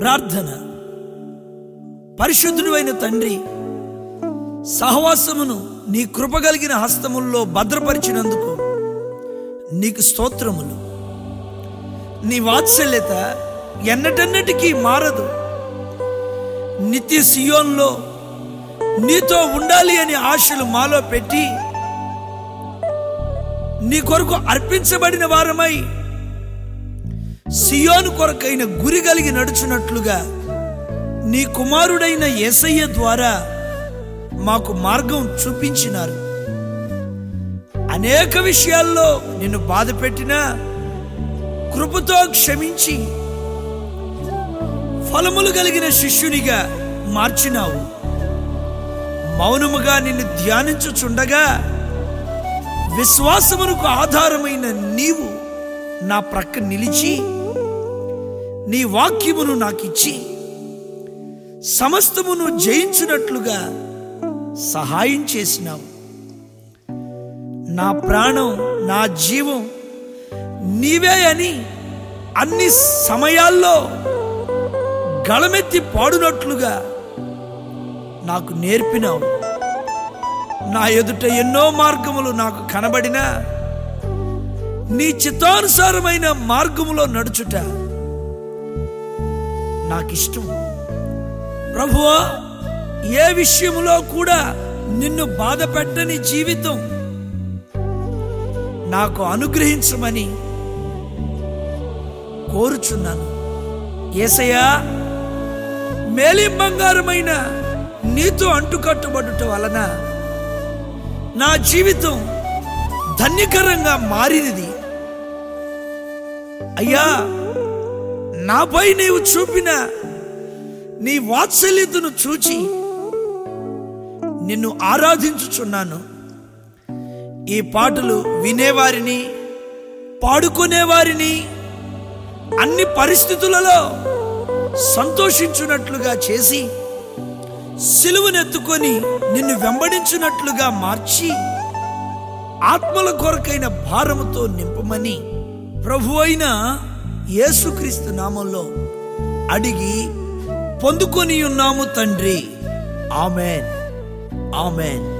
ప్రార్థన పరిశుద్ధుడు అయిన తండ్రి సహవాసమును నీ కృప కలిగిన హస్తముల్లో భద్రపరిచినందుకు నీకు స్తోత్రములు నీ వాత్సల్యత ఎన్నటన్నటికీ మారదు నిత్య సియోన్లో నీతో ఉండాలి అని ఆశలు మాలో పెట్టి నీ కొరకు అర్పించబడిన వారమై సియోను కొరకైన గురి కలిగి నడుచున్నట్లుగా నీ కుమారుడైన యేసయ్య ద్వారా మాకు మార్గం చూపించినారు అనేక విషయాల్లో నిన్ను బాధ పెట్టినా కృపతో క్షమించి ఫలములు కలిగిన శిష్యునిగా మార్చినావు మౌనముగా నిన్ను ధ్యానించుచుండగా విశ్వాసమునకు ఆధారమైన నీవు నా ప్రక్క నిలిచి నీ వాక్యమును నాకిచ్చి సమస్తమును జయించున్నట్లుగా సహాయం చేసినావు నా ప్రాణం నా జీవం నీవే అని అన్ని సమయాల్లో గళమెత్తి పాడునట్లుగా నాకు నేర్పినావు నా ఎదుట ఎన్నో మార్గములు నాకు కనబడినా నీ చిత్తానుసారమైన మార్గములో నడుచుట నాకిష్టం ప్రభువా ఏ విషయములో కూడా నిన్ను బాధ పెట్టని జీవితం నాకు అనుగ్రహించమని కోరుచున్నాను ఏసయ్యా మేలిం బంగారమైన నీతో అంటుకట్టుబడుట వలన నా జీవితం ధన్యకరంగా మారినది అయ్యా నాపై నీవు చూపిన నీ వాత్సల్యతను చూచి నిన్ను ఆరాధించుచున్నాను ఈ పాటలు వినేవారిని పాడుకునేవారిని అన్ని పరిస్థితులలో సంతోషించున్నట్లుగా చేసి సిలువనెత్తుకొని నిన్ను వెంబడించున్నట్లుగా మార్చి ఆత్మల కొరకైన భారముతో నింపమని ప్రభు అయిన యేసుక్రీస్తు నామంలో అడిగి పొందుకొని ఉన్నాము తండ్రి ఆమెన్ ఆమెన్